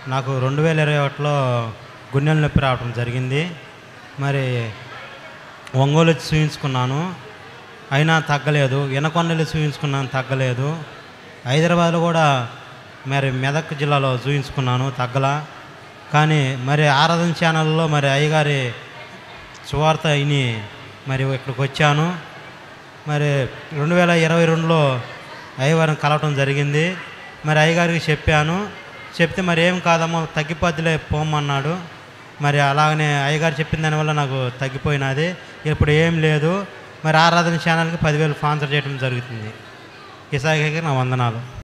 నాకు రెండు వేల ఇరవై ఒకటిలో గుండెల నొప్పి రావడం జరిగింది మరి ఒంగోలు వచ్చి చూయించుకున్నాను అయినా తగ్గలేదు వినకొండలు చూయించుకున్నాను తగ్గలేదు హైదరాబాద్లో కూడా మరి మెదక్ జిల్లాలో చూయించుకున్నాను తగ్గలా కానీ మరి ఆరాధన ఛానల్లో మరి అయ్యగారి సువార్త విని మరి ఇక్కడికి వచ్చాను మరి రెండు వేల ఇరవై రెండులో అయ్యవారిని కలవటం జరిగింది మరి అయ్యగారికి చెప్పాను చెప్తే మరి ఏం కాదమ్మా తగ్గిపోద్దిలే పోమన్నాడు మరి అలాగనే అయ్యగారు చెప్పిన దానివల్ల నాకు తగ్గిపోయినది ఇప్పుడు ఏం లేదు మరి ఆరాధన ఛానల్కి పదివేలు స్పాన్సర్ చేయడం జరుగుతుంది ఇసాకి నా వందనాలు